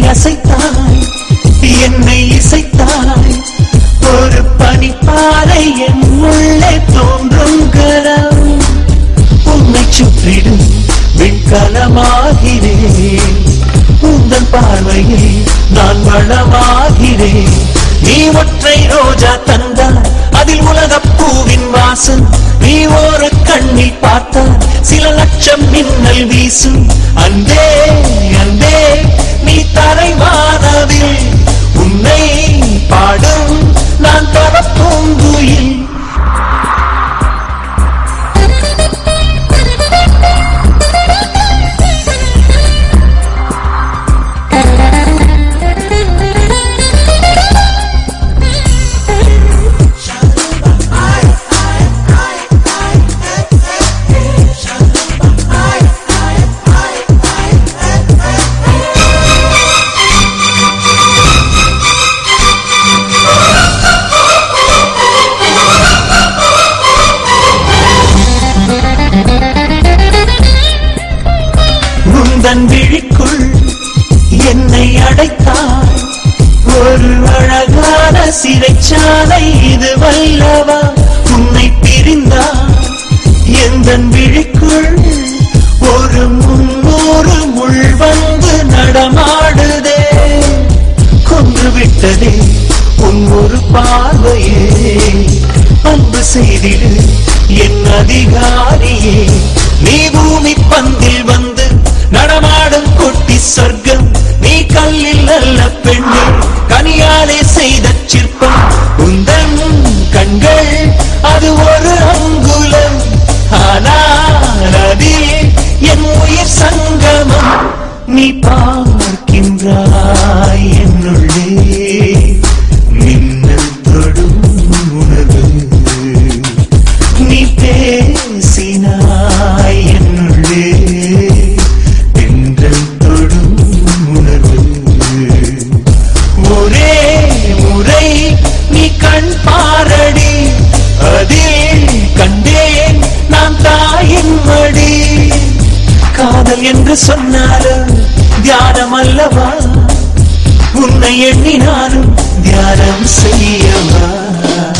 அசைத்தாய் என்னை இசைத்தாய் ஒரு பனிப்பாறை என் உள்ளே தோன்றும் கரம் உன்னை சுற்றிடும் விண்கலமாகிறேன் உந்தன் பார்வையில் நான் வளமாகிறேன் நீ ஒற்றை ரோஜா தந்தாய் அதில் உலகப் பூவின் வாசம் நீ ஒரு கண்ணில் பார்த்தால் சில லட்சம் மின்னல் வீசும் அன்பே அன்பே நீ தரைவானவில் உன்னை பாடும் நான் பரப்பும் குயில் உந்தன் விழிக்குள் என்னை அடைத்தாய் ஒரு அழகான சிறைச்சாலை இது வல்லவா உன்னை பிரிந்தாய் எந்தன் விழிக்குள் ஒரு முன்னூறு முள் வந்து நடமாடுதே கொன்று விட்டதே உன் ஒரு பார்வையே அன்பு செய்திடு என் அதிகாரியே நீ பூமி பந்தில் வந்து நடமாடும் கொட்டி சொர்க்கம் நீ கல்லில் அல்ல பெண்ணே கனியாலே செய்த சிற்பம் உந்தன் கண்கள் அது ஒரு அங்குலம் ஆனால் அதில் என் உயிர் சங்கமம் நீ பார்க்கின்றாய் என்னுள்ளே மின்னல் தொடும் உணர்வு நீ பேசினாய் என்னுள்ளே தென்றல் தொடும் உணர்வு ஒரே முறை நீ கண் பாரடி அதில் கண்டேன் நான் தாயின் மடி காதல் என்று சொன்னாலும் தியானம் அல்லவா உன்னை எண்ணினாலும் தியானம் செய்யவா